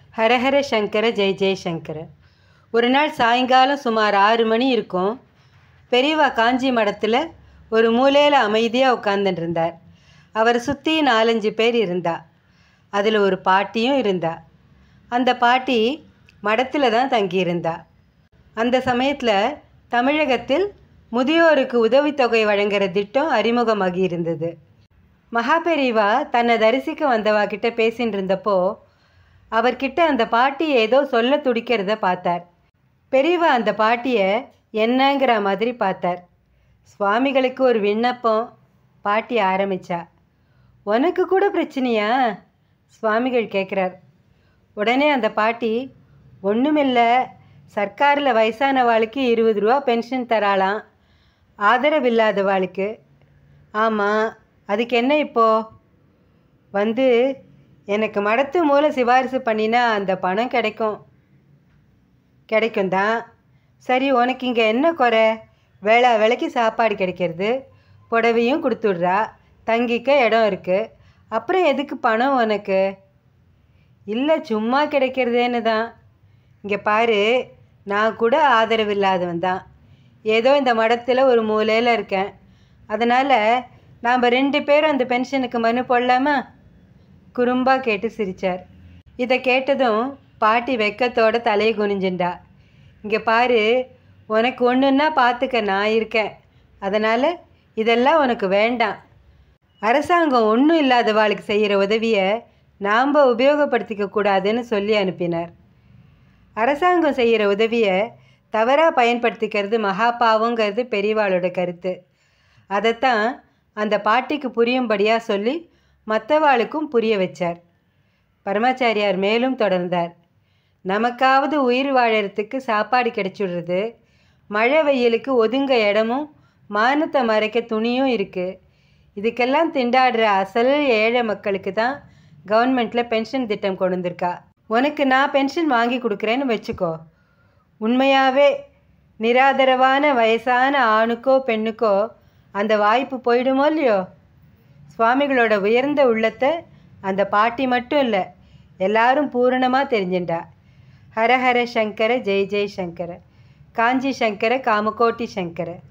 ஹரஹர சங்கர ஜெய் ஜெய் சங்கர ஒரு நாள் சாயங்காலம் சுமார் ஆறு மணி இருக்கும் பெரியவா காஞ்சி மடத்தில் ஒரு மூலையில் அமைதியாக உட்காந்துட்டு இருந்தார் அவரை சுற்றி நாலஞ்சு பேர் இருந்தா அதில் ஒரு பாட்டியும் இருந்தா அந்த பாட்டி மடத்தில் தான் தங்கியிருந்தா அந்த சமயத்தில் தமிழகத்தில் முதியோருக்கு உதவித்தொகை வழங்குகிற திட்டம் அறிமுகமாகி இருந்தது மகாபெரிவா தன்னை தரிசிக்க வந்தவா கிட்ட பேசின்னு இருந்தப்போ அவர்கிட்ட அந்த பாட்டி ஏதோ சொல்ல துடிக்கிறத பார்த்தார் பெரியவா அந்த பாட்டியை என்னங்கிற மாதிரி பார்த்தார் சுவாமிகளுக்கு ஒரு விண்ணப்பம் பாட்டி ஆரம்பிச்சா உனக்கு கூட பிரச்சனையா சுவாமிகள் கேட்குறார் உடனே அந்த பாட்டி ஒன்றுமில்ல சர்க்காரில் வயசானவாளுக்கு இருபது ரூபா பென்ஷன் தராளாம் ஆதரவில்லாதவாளுக்கு ஆமாம் அதுக்கு என்ன இப்போ வந்து எனக்கு மடத்து மூலம் சிபாரிசு பண்ணினா அந்த பணம் கிடைக்கும் கிடைக்கும் தான் சரி உனக்கு இங்கே என்ன குறை வேளா வேலைக்கு சாப்பாடு கிடைக்கிறது புடவையும் கொடுத்துட்றா தங்கிக்க இடம் இருக்குது அப்புறம் எதுக்கு பணம் உனக்கு இல்லை சும்மா கிடைக்கிறதேன்னு தான் இங்கே பாரு நான் கூட ஆதரவு இல்லாதவன் தான் ஏதோ இந்த மடத்தில் ஒரு மூலையில் இருக்கேன் அதனால் நாம் ரெண்டு பேரும் அந்த பென்ஷனுக்கு மனு போடலாமா குறும்பா கேட்டு சிரித்தார் இதை கேட்டதும் பாட்டி வெக்கத்தோட தலையை குனிஞ்சுண்டா இங்கே பாரு உனக்கு ஒன்றுன்னா பார்த்துக்க நான் இருக்கேன் அதனால் இதெல்லாம் உனக்கு வேண்டாம் அரசாங்கம் ஒன்றும் இல்லாதவாளுக்கு செய்கிற உதவியை நாம் உபயோகப்படுத்திக்க கூடாதுன்னு சொல்லி அனுப்பினார் அரசாங்கம் செய்கிற உதவியை தவறாக பயன்படுத்திக்கிறது மகா பாவங்கிறது பெரியவாளோட கருத்து அதைத்தான் அந்த பாட்டிக்கு புரியும்படியாக சொல்லி மற்றவாளுக்கும் புரிய வச்சார் பரமாச்சாரியார் மேலும் தொடர்ந்தார் நமக்காவது உயிர் வாழறதுக்கு சாப்பாடு கிடைச்சிடுறது மழை வெயிலுக்கு ஒதுங்க இடமும் மானத்தை மறைக்க துணியும் இருக்குது இதுக்கெல்லாம் திண்டாடுற அசல் ஏழை மக்களுக்கு தான் கவர்மெண்ட்டில் பென்ஷன் திட்டம் கொண்டு வந்திருக்கா உனக்கு நான் பென்ஷன் வாங்கி கொடுக்குறேன்னு வச்சுக்கோ உண்மையாகவே நிராதரவான வயசான ஆணுக்கோ பெண்ணுக்கோ அந்த வாய்ப்பு போயிடுமோ இல்லையோ சுவாமிகளோட உயர்ந்த உள்ளத்தை அந்த பாட்டி மட்டும் இல்லை எல்லாரும் பூரணமாக தெரிஞ்சுண்டா ஹரஹர சங்கர ஜெய் ஜெய் சங்கர காஞ்சி சங்கர காமகோட்டி சங்கர